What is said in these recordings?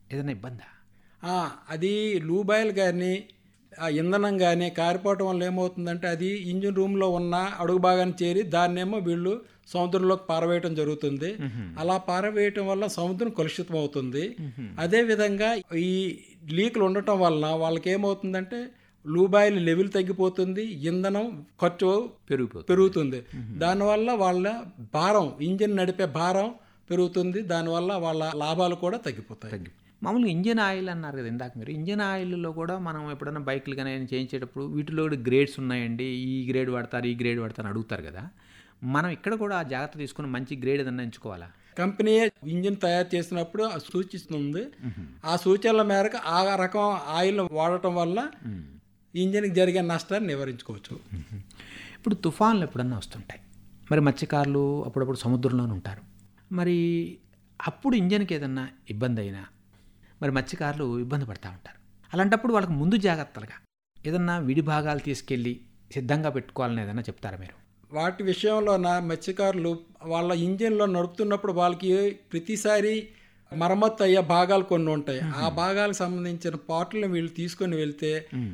ఏదైనా ఇబ్బందా ఆ, అది లూబాయిల్ కానీ ఆ ఇంధనం కానీ కారిపోవటం వల్ల ఏమవుతుందంటే అది ఇంజిన్ రూమ్లో ఉన్న అడుగు భాగాన్ని చేరి దాన్నేమో వీళ్ళు సముద్రంలోకి పారవేయటం జరుగుతుంది అలా పారవేయటం వల్ల సముద్రం కలుషితం అవుతుంది అదే విధంగా ఈ లీకులు ఉండటం వలన వాళ్ళకి ఏమవుతుందంటే లూబాయిల్ లెవెల్ తగ్గిపోతుంది ఇంధనం ఖర్చు పెరిగిపోతుంది పెరుగుతుంది దానివల్ల వాళ్ళ భారం ఇంజిన్ నడిపే భారం పెరుగుతుంది దానివల్ల వాళ్ళ లాభాలు కూడా తగ్గిపోతాయి తగ్గి మామూలుగా ఇంజిన్ ఆయిల్ అన్నారు కదా ఇందాక మీరు ఇంజిన్ ఆయిల్లో కూడా మనం ఎప్పుడైనా బైక్లు కానీ ఏమైనా చేయించేటప్పుడు వీటిలో కూడా గ్రేడ్స్ ఉన్నాయండి ఈ గ్రేడ్ వాడతారు ఈ గ్రేడ్ వాడతారు అని అడుగుతారు కదా మనం ఇక్కడ కూడా ఆ జాగ్రత్త తీసుకుని మంచి గ్రేడ్ ఏదన్నా ఎంచుకోవాలా కంపెనీ ఇంజిన్ తయారు చేసినప్పుడు ఆ సూచిస్తుంది ఆ సూచనల మేరకు ఆ రకం ఆయిల్ వాడటం వల్ల ఇంజిన్కి జరిగే నష్టాన్ని నివారించుకోవచ్చు ఇప్పుడు తుఫాన్లు ఎప్పుడన్నా వస్తుంటాయి మరి మత్స్యకారులు అప్పుడప్పుడు సముద్రంలోనే ఉంటారు మరి అప్పుడు ఇంజన్కి ఏదన్నా ఇబ్బంది అయినా మరి మత్స్యకారులు ఇబ్బంది పడతా ఉంటారు అలాంటప్పుడు వాళ్ళకి ముందు జాగ్రత్తలుగా ఏదన్నా విడి భాగాలు తీసుకెళ్ళి సిద్ధంగా పెట్టుకోవాలని ఏదన్నా చెప్తారా మీరు వాటి విషయంలో నా మత్స్యకారులు వాళ్ళ ఇంజిన్లో నడుపుతున్నప్పుడు వాళ్ళకి ప్రతిసారి మరమ్మత్తు అయ్యే భాగాలు కొన్ని ఉంటాయి ఆ భాగాలకు సంబంధించిన పార్ట్లను వీళ్ళు తీసుకొని వెళ్తే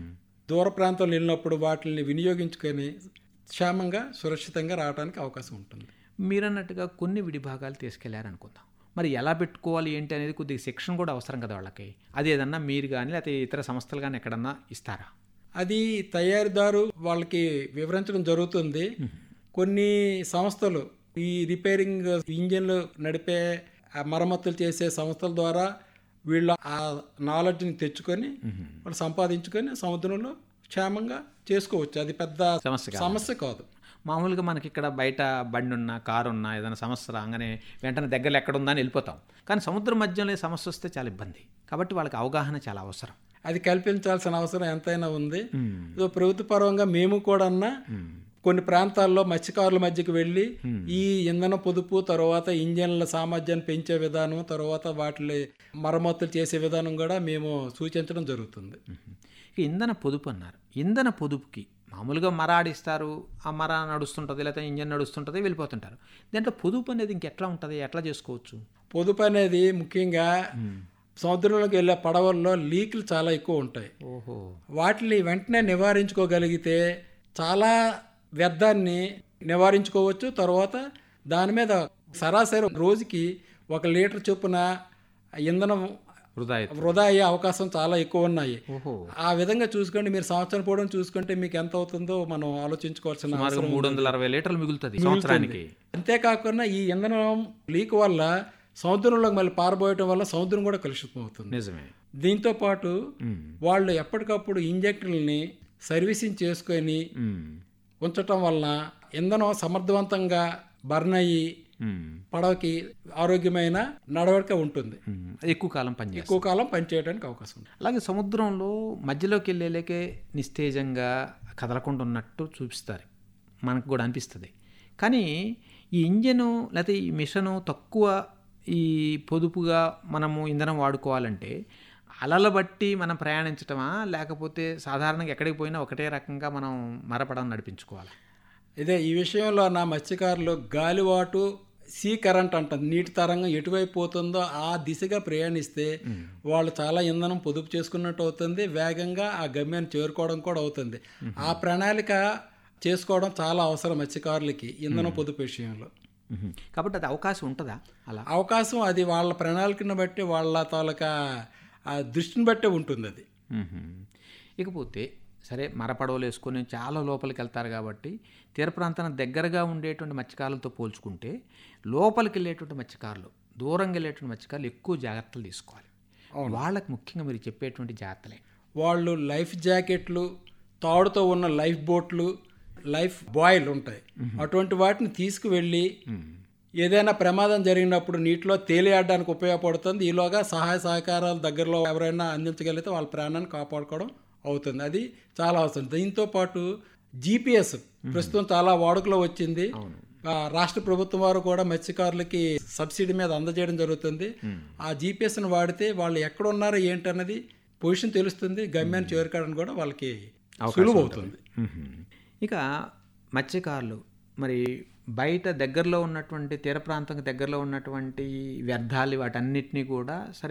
దూర ప్రాంతంలో వెళ్ళినప్పుడు వాటిని వినియోగించుకొని క్షేమంగా సురక్షితంగా రావడానికి అవకాశం ఉంటుంది మీరన్నట్టుగా కొన్ని విడి భాగాలు తీసుకెళ్లారనుకుందాం మరి ఎలా పెట్టుకోవాలి ఏంటి అనేది కొద్దిగా శిక్షణ కూడా అవసరం కదా వాళ్ళకి అది ఏదన్నా మీరు కానీ లేకపోతే ఇతర సంస్థలు కానీ ఎక్కడన్నా ఇస్తారా అది తయారీదారు వాళ్ళకి వివరించడం జరుగుతుంది కొన్ని సంస్థలు ఈ రిపేరింగ్ ఇంజిన్లు నడిపే ఆ మరమ్మతులు చేసే సంస్థల ద్వారా వీళ్ళు ఆ నాలెడ్జ్ని తెచ్చుకొని వాళ్ళు సంపాదించుకొని సముద్రంలో క్షేమంగా చేసుకోవచ్చు అది పెద్ద సమస్య కాదు. సమస్య కాదు మామూలుగా మనకి ఇక్కడ బయట బండి ఉన్నా కారు ఉన్నా ఏదైనా సమస్య రాగానే వెంటనే దగ్గరలో ఎక్కడ ఉందా అని వెళ్ళిపోతాం కానీ సముద్రం మధ్యలో సమస్య వస్తే చాలా ఇబ్బంది కాబట్టి వాళ్ళకి అవగాహన చాలా అవసరం అది కల్పించాల్సిన అవసరం ఎంతైనా ఉంది సో ప్రభుత్వ పరంగా మేము కూడా కొన్ని ప్రాంతాల్లో మత్స్యకారుల మధ్యకి వెళ్ళి ఈ ఇంధన పొదుపు తర్వాత ఇంజన్ల సామర్థ్యాన్ని పెంచే విధానం తర్వాత వాటి మరమ్మతులు చేసే విధానం కూడా మేము సూచించడం జరుగుతుంది ఇక ఇంధన పొదుపు అన్నారు ఇంధన పొదుపుకి మామూలుగా మర ఆడిస్తారు ఆ మర నడుస్తుంటుంది లేకపోతే ఇంజన్ నడుస్తుంటుంది వెళ్ళిపోతుంటారు దాంట్లో పొదుపు అనేది ఇంకెట్లా ఉంటుంది ఎట్లా చేసుకోవచ్చు పొదుపు అనేది ముఖ్యంగా సముద్రంలోకి వెళ్ళే పడవల్లో లీకులు చాలా ఎక్కువ ఉంటాయి ఓహో వాటిని వెంటనే నివారించుకోగలిగితే చాలా వ్యర్థాన్ని నివారించుకోవచ్చు తర్వాత దాని మీద సరాసరి రోజుకి ఒక లీటర్ చొప్పున ఇంధనం వృధా అవుతుంది. వృధా అయ్యే అవకాశం చాలా ఎక్కువ ఉన్నాయి ఓహో ఆ విధంగా చూసుకోండి మీరు సంవత్సరం పొడవు చూసుకుంటే మీకు ఎంత అవుతుందో మనం ఆలోచించుకోవాల్సిన సుమారుగా అవసరం మూడు వందల అరవై లీటర్లు మిగులుతుంది సంవత్సరానికి అంతేకాకుండా ఈ ఇంధనం లీక్ వల్ల సముద్రంలోకి మళ్ళీ పారబోయటం వల్ల సముద్రం కూడా కలుషితం అవుతుంది నిజమే దీంతో పాటు ఉమ్. వాళ్ళు ఎప్పటికప్పుడు ఇంజెక్టర్లని సర్వీసింగ్ చేసుకొని ఉమ్. ఉంచటం వలన ఇంధనం సమర్థవంతంగా బర్న్ అయ్యి ఉమ్. పడవకి ఆరోగ్యమైన నడవడిక ఉంటుంది ఉమ్. అది ఎక్కువ కాలం పనిచేస్తుంది ఎక్కువ కాలం పనిచేయడానికి అవకాశం ఉంది అలాగే సముద్రంలో మధ్యలోకి వెళ్ళేలేకే నిస్తేజంగా కదలకుండా ఉన్నట్టు చూపిస్తారు మనకు కూడా అనిపిస్తుంది కానీ ఈ ఇంజను లేకపోతే ఈ మిషను తక్కువ ఈ పొదుపుగా మనము ఇంధనం వాడుకోవాలంటే అలల బట్టి మనం ప్రయాణించటమా లేకపోతే సాధారణంగా ఎక్కడికి పోయినా ఒకటే రకంగా మనం మరపడం నడిపించుకోవాలి ఇదే ఈ విషయంలో నా మత్స్యకారులు గాలివాటు సీ కరెంట్ అంటుంది నీటి తరంగం ఎటువైపు పోతుందో ఆ దిశగా ప్రయాణిస్తే వాళ్ళు చాలా ఇంధనం పొదుపు చేసుకున్నట్టు అవుతుంది వేగంగా ఆ గమ్యాన్ని చేరుకోవడం కూడా అవుతుంది ఆ ప్రణాళిక చేసుకోవడం చాలా అవసరం మత్స్యకారులకి ఇంధనం పొదుపు విషయంలో మ్మ్. కాబట్టి అది అవకాశం ఉంటుందా అలా అవకాశం అది వాళ్ళ ప్రణాళికను బట్టి వాళ్ళ తాలూకా ఆ దృష్టిని బట్టే ఉంటుంది అది మ్మ్. ఇకపోతే సరే మరపడవలు వేసుకొని చాలా లోపలికి వెళ్తారు కాబట్టి తీర ప్రాంతానికి దగ్గరగా ఉండేటువంటి మత్స్యకారులతో పోల్చుకుంటే లోపలికి వెళ్ళేటువంటి మత్స్యకారులు దూరంగా వెళ్ళేటువంటి మత్స్యకారులు ఎక్కువ జాగ్రత్తలు తీసుకోవాలి వాళ్ళకి ముఖ్యంగా మీరు చెప్పేటువంటి జాగ్రత్తలే వాళ్ళు లైఫ్ జాకెట్లు తాడుతో ఉన్న లైఫ్ బోట్లు లైఫ్ బాయిల్ ఉంటాయి అటువంటి వాటిని తీసుకువెళ్ళి ఏదైనా ప్రమాదం జరిగినప్పుడు నీటిలో తేలియాడడానికి ఉపయోగపడుతుంది ఈలోగా సహాయ సహకారాలు దగ్గరలో ఎవరైనా అందించగలిగితే వాళ్ళ ప్రాణాన్ని కాపాడుకోవడం అవుతుంది అది చాలా అవసరం దీంతో పాటు జీపీఎస్ ప్రస్తుతం చాలా వాడుకలో వచ్చింది ఆ, రాష్ట్ర ప్రభుత్వం వారు కూడా మత్స్యకారులకి సబ్సిడీ మీద అందజేయడం జరుగుతుంది ఆ జీపీఎస్ని వాడితే వాళ్ళు ఎక్కడ ఉన్నారో ఏంటన్నది పొజిషన్ తెలుస్తుంది గమ్యాన్ని చేరుకోవడానికి కూడా వాళ్ళకి సులువు అవుతుంది మ్మ్. ఇక మత్స్యకారులు మరి బయట దగ్గరలో ఉన్నటువంటి తీర ప్రాంతం దగ్గరలో ఉన్నటువంటి వ్యర్థాలు వాటన్నిటినీ కూడా సరే